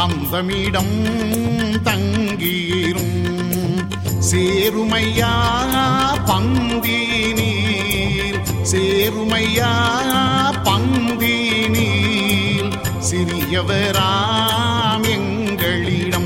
பந்தமிடம் தங்கீரும் சேருமையா பந்தி நீர் சேருமையா பந்தி நீர் சிறியவராம் எங்களிடம்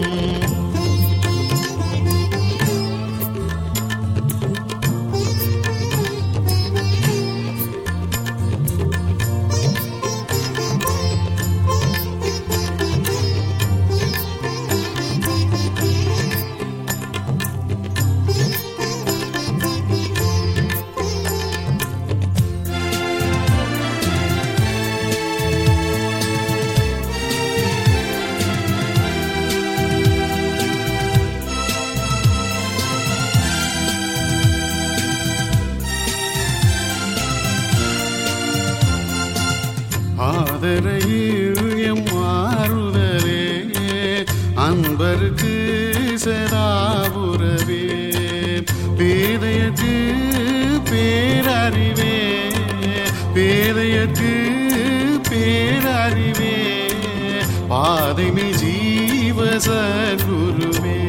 ஆதரையில் எம் மாறுதலே அன்பருக்கு சதாபுரவே பேதையக்கு பேரறிவே பேதையக்கு பேரறிவே பாதைமை ஜீவ சகுருவே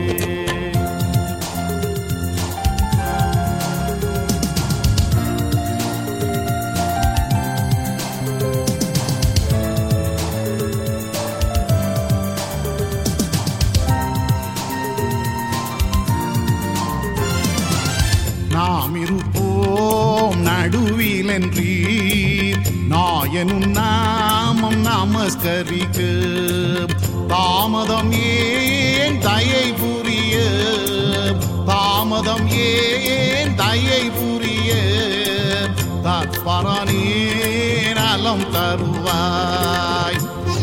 நாம் இருப்போம் நடுவில் என்றீர் நாயனும் நாமம் நமஸ்கரிக்க தாமதம் ஏன் தயை புரிய தாமதம் ஏன் தயை புரிய தற்பரனே நலம் தருவாய்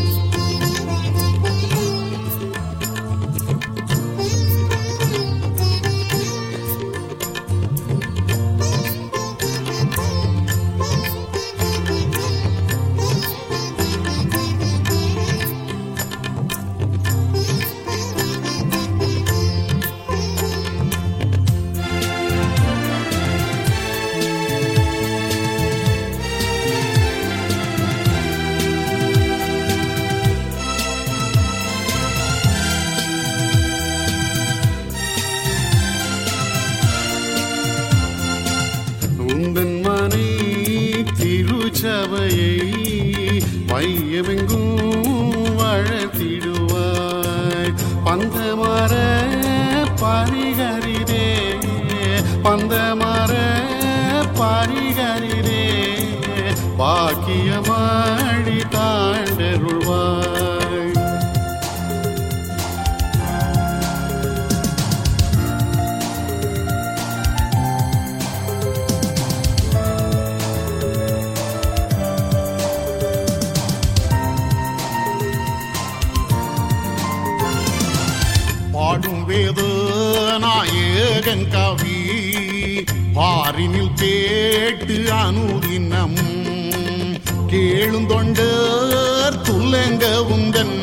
உந்தன் மனை திருச்சபையை மையமெங்கும் வளர்த்திடுவாய் பந்தமர பரிகரிதே பந்தமர பரிகரிதே பாக்கியமாடி தாண்டருள்வாய் பாடும் வேத நாயகன் கவி பாரினில் கேட்டு அனுதினம் கேளுந்தொண்டர் துல்லங்க உந்தன்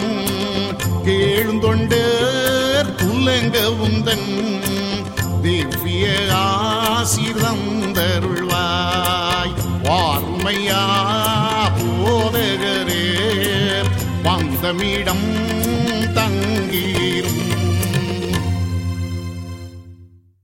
கேளுந்தொண்டர் துல்லங்க உந்தன் திவ்ய ஆசிர்தந்தருள்வாய் வார்மையா போதகரே வந்தமிடம் தங்கீரும்